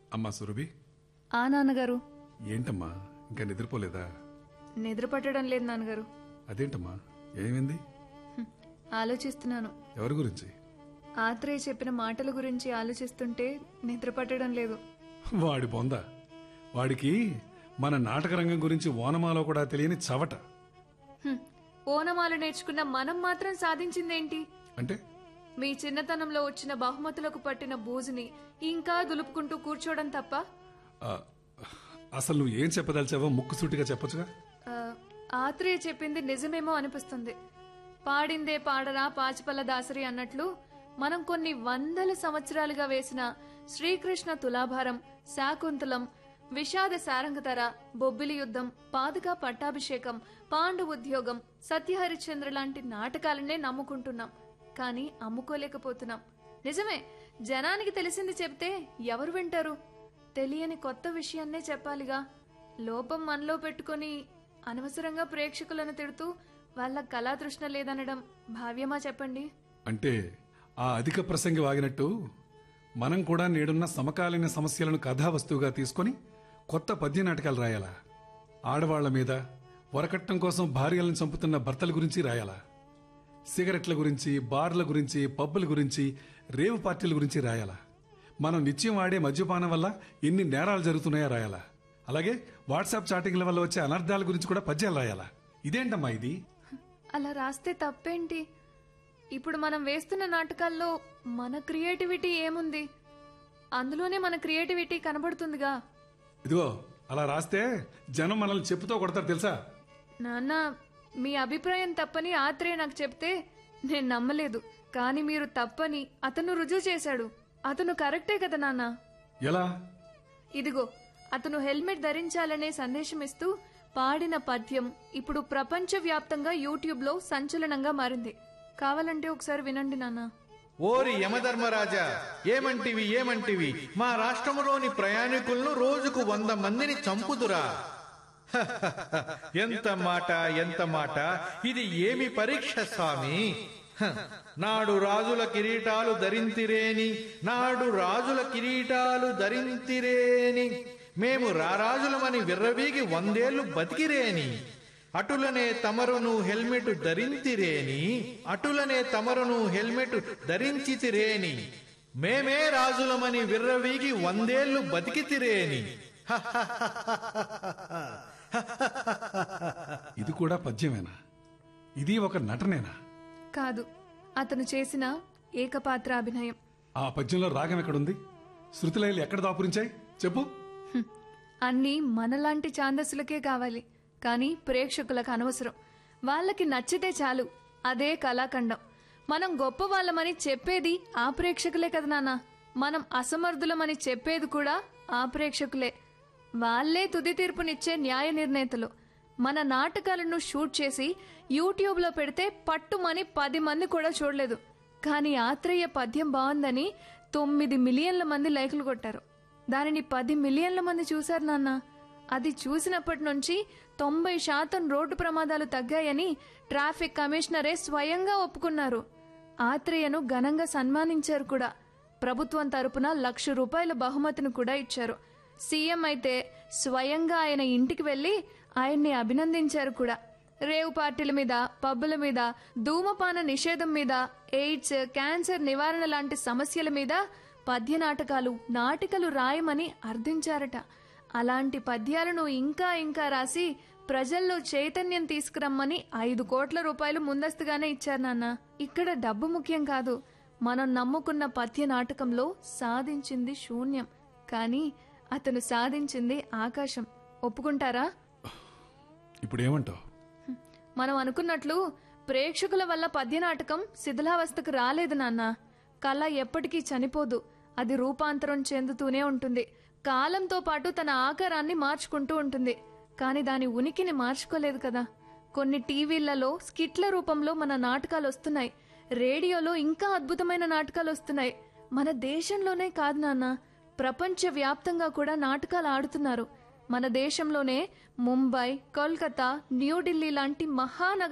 అమ్మా సురభి ఆ నాన్నగారు ఏంటమ్మా ఇంకా నిద్రపోలేదా నిద్ర పట్టడం లేదు నాన్నగారు అదేంటమ్మా ఏమైంది హ్మ్. ఆలోచిస్తున్నాను ఎవరి గురించి ఆత్రేయ చెప్పిన మాటల గురించి ఆలోచిస్తుంటే నిద్ర పట్టడం లేదు వాడి బొంద వాడికి మన నాటక రంగం గురించి ఓనమాలో కూడా తెలియని చవట హ్మ్. ఓనమాలు నేర్చుకున్న మనం మాత్రం సాధించిందేంటి అంటే మీ చిన్నతనంలో వచ్చిన బహుమతులకు పట్టిన బూజుని ఇంకా దులుపుకుంటూ కూర్చోవడం తప్ప ఆ, అసలు నువ్వు ఏం చెప్పదలిచావో ముక్కుసూటిగా చెప్పొచ్చుగా ఆ, ఆత్రేయ చెప్పింది నిజమేమో అనిపిస్తుంది పాడిందే పాడరా పాచిపల్ల దాసరి అన్నట్లు మనం కొన్ని వందల సంవత్సరాలుగా వేసిన శ్రీకృష్ణ తులాభారం శాకుంతలం విషాద సారంగతర బొబ్బిలి యుద్ధం పాదుక పట్టాభిషేకం పాండు ఉద్యోగం సత్యహరిశ్చంద్ర లాంటి నాటకాలనే నమ్ముకుంటున్నాం కానీ అమ్ముకోలేకపోతున్నాం నిజమే జనానికి తెలిసింది చెప్తే ఎవరు వింటారు తెలియని కొత్త విషయాన్నే చెప్పాలిగా లోపం మనలో పెట్టుకొని అనవసరంగా ప్రేక్షకులను తిడుతూ వాళ్ళ కళాతృష్ణ లేదనడం భావ్యమా చెప్పండి అంటే ఆ అధిక ప్రసంగి వాగినట్టు మనం కూడా నేడున్న సమకాలీన సమస్యలను కథావస్తువుగా తీసుకొని కొత్త పద్య నాటకాలు రాయాలా ఆడవాళ్ల మీద వరకట్నం కోసం భార్యలను చంపుతున్న భర్తల గురించి రాయాలా సిగరెట్ల గురించి బార్ల గురించి పబ్బుల గురించి రేవు పార్టీల గురించి రాయాలా మనం నిత్యం వాడే మద్యపానం వల్ల ఎన్ని నేరాలు జరుగుతున్నాయో రాయాలా అలాగే వాట్సాప్ చాటింగ్ల వల్ల వచ్చే అనర్థాల గురించి కూడా పద్యాలు రాయాలా ఇదేంటమ్మా ఇది అలా రాస్తే తప్పేంటి ఇప్పుడు మనం వేస్తున్న నాటకాల్లో మన క్రియేటివిటీ ఏముంది అందులోనే మన క్రియేటివిటీ కనబడుతుందిగా ఇదిగో అలా రాస్తే జనం మనల్ని చెప్పుతో కొడతారు తెలుసా నాన్న మీ అభిప్రాయం తప్పని ఆత్రేయ నాకు చెప్తే నేను నమ్మలేదు కానీ మీరు తప్పని అతను రుజువు చేశాడు అతను కరెక్టే కదా నాన్న ఎలా ఇదిగో అతను హెల్మెట్ ధరించాలనే సందేశం ఇస్తూ పాడిన పద్యం ఇప్పుడు ప్రపంచవ్యాప్తంగా యూట్యూబ్ లో సంచలనంగా మారింది కావాలంటే ఒకసారి వినండి నాన్న ఓరి యమధర్మరాజా ఏమంటివి ఏమంటివి మా రాష్ట్రములోని ప్రయాణికులను రోజుకు వంద మందిని చంపుదురా ఎంత మాట ఎంత మాట ఇది ఏమి పరీక్ష స్వామి హ, నాడు రాజుల కిరీటాలు ధరింతిరేని నాడు రాజుల కిరీటాలు ధరింతిరేని మేము రారాజులమని విర్రవీగి వందేళ్లు బతికిరేని అటులనే తమరును హెల్మెట్ ధరింతిరేని అటులనే తమరును హెల్మెట్ ధరించితిరేని మేమే రాజులమని విర్రవీగి వందేళ్లు బతికితిరేని ఇది కూడా పద్యమేనా ఇది ఒక నటనేనా కాదు అతను చేసిన ఏకపాత్ర అభినయం ఆ పద్యంలో రాగం ఎక్కడుంది శృతిలయలు ఎక్కడ దాపురించాయి చెప్పు హ్మ్. అన్నీ మనలాంటి ఛాందస్సులకే కావాలి కానీ ప్రేక్షకులకు అనవసరం వాళ్ళకి నచ్చితే చాలు అదే కళాఖండం మనం గొప్ప వాళ్ళమని చెప్పేది ఆ ప్రేక్షకులే కదా నాన్న మనం అసమర్థులమని చెప్పేది కూడా ఆ ప్రేక్షకులే వాళ్ళే తుది తీర్పునిచ్చే న్యాయ నిర్ణేతలు మన నాటకాలను షూట్ చేసి యూట్యూబ్లో పెడితే పట్టుమని పది మంది కూడా చూడలేదు కానీ ఆత్రేయ పద్యం బాగుందని తొమ్మిది మిలియన్ల మంది లైకులు కొట్టారు దానిని పది మిలియన్ల మంది చూశారు నాన్న అది చూసినప్పటి నుంచి తొంభై శాతం రోడ్డు ప్రమాదాలు తగ్గాయని ట్రాఫిక్ కమిషనరే స్వయంగా ఒప్పుకున్నారు ఆత్రేయను ఘనంగా సన్మానించారు కూడా ప్రభుత్వం తరపున లక్ష రూపాయల బహుమతిని కూడా ఇచ్చారు సీఎం అయితే స్వయంగా ఆయన ఇంటికి వెళ్లి ఆయన్ని అభినందించారు కూడా రేవు పార్టీల మీద పబ్బుల మీద ధూమపాన నిషేధం మీద ఎయిడ్స్ క్యాన్సర్ నివారణ లాంటి సమస్యల మీద పద్య నాటకాలు నాటికలు రాయమని అర్థించారట అలాంటి పద్యాలను ఇంకా ఇంకా రాసి ప్రజల్లో చైతన్యం తీసుకురమ్మని ఐదు కోట్ల రూపాయలు ముందస్తుగానే ఇచ్చారు నాన్న ఇక్కడ డబ్బు ముఖ్యం కాదు మనం నమ్ముకున్న పద్య నాటకంలో సాధించింది శూన్యం కానీ అతను సాధించింది ఆకాశం ఒప్పుకుంటారా ఇప్పుడు ఏమంటావు మనం అనుకున్నట్లు ప్రేక్షకుల వల్ల పద్యనాటకం శిథిలావస్థకు రాలేదు నాన్న కళ ఎప్పటికీ చనిపోదు అది రూపాంతరం చెందుతూనే ఉంటుంది కాలంతో పాటు తన ఆకారాన్ని మార్చుకుంటూ ఉంటుంది కానీ దాని ఉనికిని మార్చుకోలేదు కదా కొన్ని టీవీలలో స్కిట్ల రూపంలో మన నాటకాలు వస్తున్నాయి రేడియోలో ఇంకా అద్భుతమైన నాటకాలు వస్తున్నాయి మన దేశంలోనే కాదు నాన్న ప్రపంచ వ్యాప్తంగా కూడా నాటకాలు ఆడుతున్నారు మన దేశంలోనే ముంబై కోల్కతా న్యూఢిల్లీ లాంటి మహానగర